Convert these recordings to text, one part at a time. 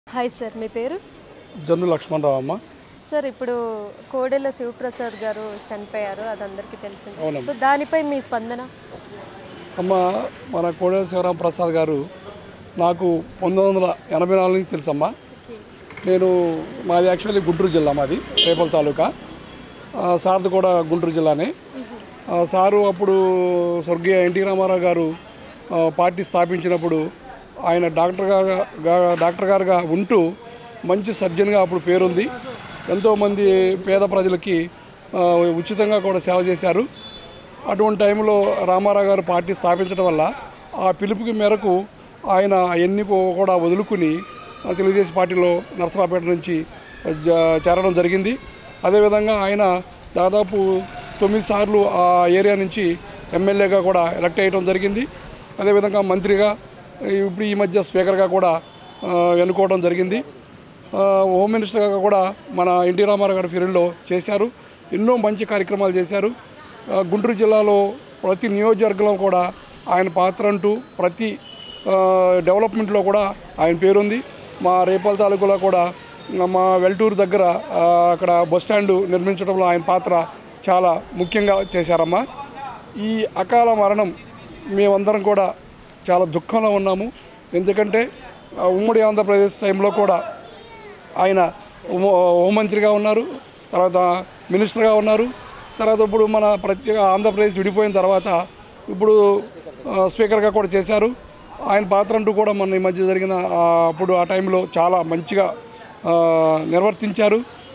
Hi sir మీ పేరు జన్ను లక్ష్మణరావు అమ్మ sir ఇప్పుడు కోడెల శివప్రసాద్ గారు చనిపోయారు అది అందరికీ తెలిసింది అవునమ్మా. సో దానిపై మీ స్పందన అమ్మ మన కోడెల శివరాం ప్రసాద్ గారు నాకు పంతొమ్మిది వందల ఎనభై నాలుగు నుంచి తెలుసమ్మా నేను మాది యాక్చువల్లీ గుంటూరు జిల్లా మాది రేపల తాలూకా ఆ, సార్ది కూడా గుంటూరు జిల్లానే ఆ, సారు అప్పుడు స్వర్గీయ ఎన్టీ రామారావు గారు ఆ, పార్టీ స్థాపించినప్పుడు ఆయన డాక్టర్ గారుగా గా- డాక్టర్ గారుగా ఉంటూ మంచి సర్జన్గా అప్పుడు పేరుంది ఎంతోమంది పేద ప్రజలకి ఆ, ఉచితంగా కూడా సేవ చేశారు అటువంటి టైంలో రామారావు గారు పార్టీ స్థాపించడం వల్ల ఆ పిలుపుకి మేరకు ఆయన ఎన్ని కూడా వదులుకుని ఆ తెలుగుదేశం పార్టీలో నరసరావుపేట నుంచి జ- చేరడం జరిగింది అదేవిధంగా ఆయన దాదాపు తొమ్మిది సార్లు ఆ ఏరియా నుంచి ఎమ్మెల్యేగా కూడా ఎలక్ట్ అయ్యడం జరిగింది అదేవిధంగా మంత్రిగా ఇప్పుడు ఈ మధ్య స్పీకర్గా కూడా ఆ, ఎన్నుకోవడం జరిగింది ఆ, హోమ్ మినిస్టర్గా కూడా మన ఎన్టీ రామారావు గారి పీరియడ్లో చేశారు ఎన్నో మంచి కార్యక్రమాలు చేశారు ఆ, గుంటూరు జిల్లాలో ప్రతి నియోజకవర్గంలో కూడా ఆయన పాత్ర అంటూ ప్రతి ఆ, డెవలప్మెంట్లో కూడా ఆయన పేరుంది మా రేపల్ తాలూకులో కూడా మా వెల్టూరు దగ్గర ఆ, అక్కడ బస్ స్టాండ్ నిర్మించడంలో ఆయన పాత్ర చాలా ముఖ్యంగా చేశారమ్మా ఈ అకాల మరణం మేమందరం కూడా చాలా దుఃఖంలో ఉన్నాము ఎందుకంటే ఆ, ఉమ్మడి ఆంధ్రప్రదేశ్ టైంలో కూడా ఆయన హోమ- హోంమంత్రిగా ఉన్నారు తర్వాత మినిస్టర్గా ఉన్నారు తర్వాత ఇప్పుడు మన ప్రత్యేక ఆంధ్రప్రదేశ్ విడిపోయిన తర్వాత ఇప్పుడు ఆ, స్పీకర్గా కూడా చేశారు ఆయన పాత్ర అంటూ కూడా మన ఈ మధ్య జరిగిన ఆ, అప్పుడు ఆ టైంలో చాలా మంచిగా ఆ, నిర్వర్తించారు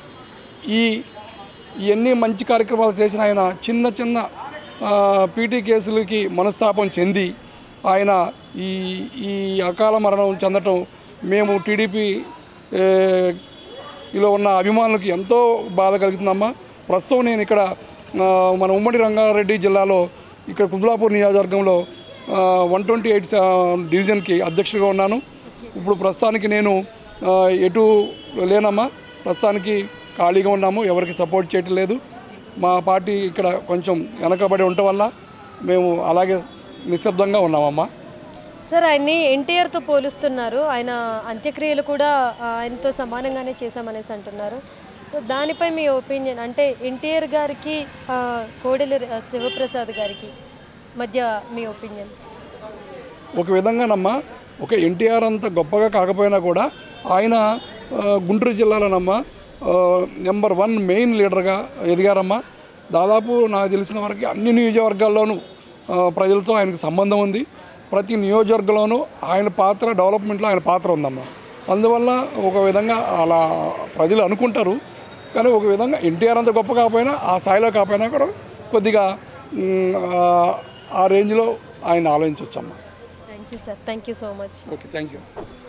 ఈ ఇవన్నీ మంచి కార్యక్రమాలు చేసిన ఆయన చిన్న చిన్న ఆ, పీటీ కేసులకి మనస్తాపం చెంది ఆయన ఈ ఈ అకాల మరణం చెందటం మేము టీడీపీ ఏ, ఇలా ఉన్న అభిమానులకి ఎంతో బాధ కలుగుతుందమ్మా ప్రస్తుతం నేను ఇక్కడ ఆ, మన ఉమ్మడి రంగారెడ్డి జిల్లాలో ఇక్కడ కుద్లాపూర్ నియోజకవర్గంలో వన్ ట్వంటీ ఎయిట్ డివిజన్కి అధ్యక్షుడిగా ఉన్నాను ఇప్పుడు ప్రస్తుతానికి నేను ఆ, ఎటు లేనమ్మా ప్రస్తుతానికి ఖాళీగా ఉన్నాము ఎవరికి సపోర్ట్ చేయటం లేదు మా పార్టీ ఇక్కడ కొంచెం వెనకబడి ఉండటం వల్ల మేము అలాగే నిశ్శబ్దంగా ఉన్నామమ్మా సార్ ఆయన్ని ఎన్టీఆర్తో పోలుస్తున్నారు ఆయన అంత్యక్రియలు కూడా ఆ, ఆయనతో సమానంగానే చేశామనేసి అంటున్నారు సో దానిపై మీ ఒపీనియన్ అంటే ఎన్టీఆర్ గారికి ఆ, కోడెల ఆ, శివప్రసాద్ గారికి మధ్య మీ ఒపీనియన్ ఒక విధంగానమ్మా ఒక ఎన్టీఆర్ అంత గొప్పగా కాకపోయినా కూడా ఆయన ఆ, గుంటూరు జిల్లాలోనమ్మా ఆ, నెంబర్ వన్ మెయిన్ లీడర్గా ఎదిగారమ్మా దాదాపు నాకు తెలిసిన వరకు అన్ని నియోజకవర్గాల్లోనూ ఆ, ప్రజలతో ఆయనకు సంబంధం ఉంది ప్రతి నియోజకవర్గంలోనూ ఆయన పాత్ర డెవలప్మెంట్లో ఆయన పాత్ర ఉందమ్మా అందువల్ల ఒక విధంగా అలా ప్రజలు అనుకుంటారు కానీ ఒక విధంగా ఎన్టీఆర్ అంత గొప్ప కాకపోయినా ఆ స్థాయిలో కాకపోయినా కూడా కొద్దిగా మ్, ఆ- ఆ రేంజ్లో ఆయన ఆలోచించవచ్చమ్మా thank you sir thank you so much okay thank you